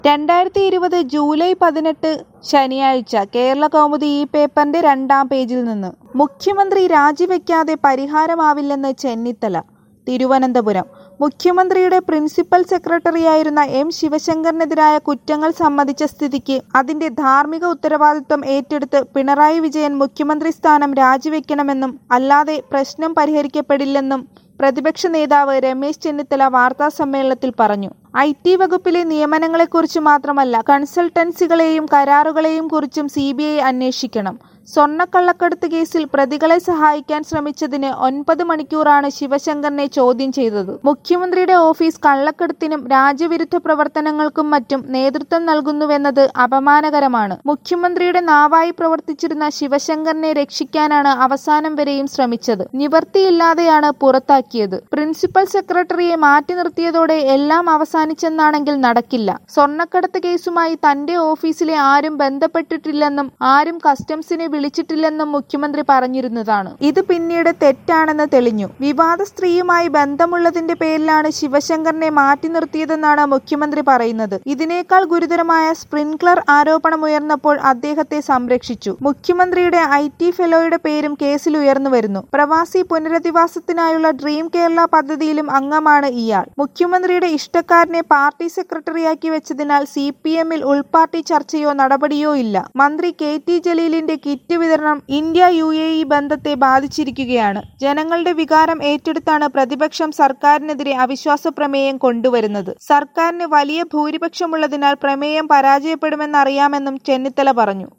രണ്ടായിരത്തി ഇരുപത് ജൂലൈ പതിനെട്ട് ശനിയാഴ്ച കേരള കൗമുദി ഈ പേപ്പറിന്റെ രണ്ടാം പേജിൽ നിന്ന് മുഖ്യമന്ത്രി രാജിവെക്കാതെ പരിഹാരമാവില്ലെന്ന് ചെന്നിത്തല തിരുവനന്തപുരം മുഖ്യമന്ത്രിയുടെ പ്രിൻസിപ്പൽ സെക്രട്ടറിയായിരുന്ന എം ശിവശങ്കറിനെതിരായ കുറ്റങ്ങൾ സമ്മതിച്ച സ്ഥിതിക്ക് അതിന്റെ ധാർമ്മിക ഉത്തരവാദിത്വം ഏറ്റെടുത്ത് പിണറായി വിജയൻ മുഖ്യമന്ത്രി സ്ഥാനം രാജിവെക്കണമെന്നും അല്ലാതെ പ്രശ്നം പരിഹരിക്കപ്പെടില്ലെന്നും പ്രതിപക്ഷ നേതാവ് രമേശ് ചെന്നിത്തല വാർത്താസമ്മേളനത്തിൽ പറഞ്ഞു ഐ ടി വകുപ്പിലെ നിയമനങ്ങളെക്കുറിച്ച് മാത്രമല്ല കൺസൾട്ടൻസികളെയും കരാറുകളെയും കുറിച്ചും സി ബി ഐ അന്വേഷിക്കണം സ്വർണ്ണക്കള്ളക്കടത്ത് കേസിൽ പ്രതികളെ സഹായിക്കാൻ ശ്രമിച്ചതിന് ഒൻപത് മണിക്കൂറാണ് ശിവശങ്കറിനെ ചോദ്യം ചെയ്തത് മുഖ്യമന്ത്രിയുടെ ഓഫീസ് കള്ളക്കടത്തിനും രാജ്യവിരുദ്ധ പ്രവർത്തനങ്ങൾക്കും മറ്റും നേതൃത്വം നൽകുന്നുവെന്നത് അപമാനകരമാണ് മുഖ്യമന്ത്രിയുടെ നാവായി പ്രവർത്തിച്ചിരുന്ന ശിവശങ്കറിനെ രക്ഷിക്കാനാണ് അവസാനം വരെയും ശ്രമിച്ചത് നിവർത്തിയില്ലാതെയാണ് പുറത്താക്കിയത് പ്രിൻസിപ്പൽ സെക്രട്ടറിയെ മാറ്റി നിർത്തിയതോടെ എല്ലാം അവസാനിച്ചെന്നാണെങ്കിൽ നടക്കില്ല സ്വർണ്ണക്കടത്ത് കേസുമായി തന്റെ ഓഫീസിലെ ആരും ബന്ധപ്പെട്ടിട്ടില്ലെന്നും ആരും കസ്റ്റംസിനെ വിളിച്ചിട്ടില്ലെന്നും മുഖ്യമന്ത്രി പറഞ്ഞിരുന്നതാണ് ഇത് പിന്നീട് തെറ്റാണെന്ന് തെളിഞ്ഞു വിവാദ സ്ത്രീയുമായി ബന്ധമുള്ളതിന്റെ പേരിലാണ് ശിവശങ്കറിനെ മാറ്റി നിർത്തിയതെന്നാണ് മുഖ്യമന്ത്രി പറയുന്നത് ഇതിനേക്കാൾ ഗുരുതരമായ സ്പ്രിൻക്ലർ ആരോപണമുയർന്നപ്പോൾ അദ്ദേഹത്തെ സംരക്ഷിച്ചു മുഖ്യമന്ത്രിയുടെ ഐ ടി ഫെലോയുടെ പേരും കേസിൽ ഉയർന്നു വരുന്നു പ്രവാസി പുനരധിവാസത്തിനായുള്ള ഡ്രീം കേരള പദ്ധതിയിലും അംഗമാണ് ഇയാൾ മുഖ്യമന്ത്രിയുടെ ഇഷ്ടക്കാരനെ പാർട്ടി സെക്രട്ടറിയാക്കി വെച്ചതിനാൽ സി പി എമ്മിൽ ഉൾപാർട്ടി ചർച്ചയോ നടപടിയോ ഇല്ല മന്ത്രി കെ ടി ജലീലിന്റെ കിറ്റ് വിതരണം ഇന്ത്യ യു എ ഇ ബന്ധത്തെ ബാധിച്ചിരിക്കുകയാണ് ജനങ്ങളുടെ വികാരം ഏറ്റെടുത്താണ് പ്രതിപക്ഷം സർക്കാരിനെതിരെ അവിശ്വാസ പ്രമേയം കൊണ്ടുവരുന്നത് സർക്കാരിന് വലിയ ഭൂരിപക്ഷമുള്ളതിനാൽ പ്രമേയം പരാജയപ്പെടുമെന്നറിയാമെന്നും ചെന്നിത്തല പറഞ്ഞു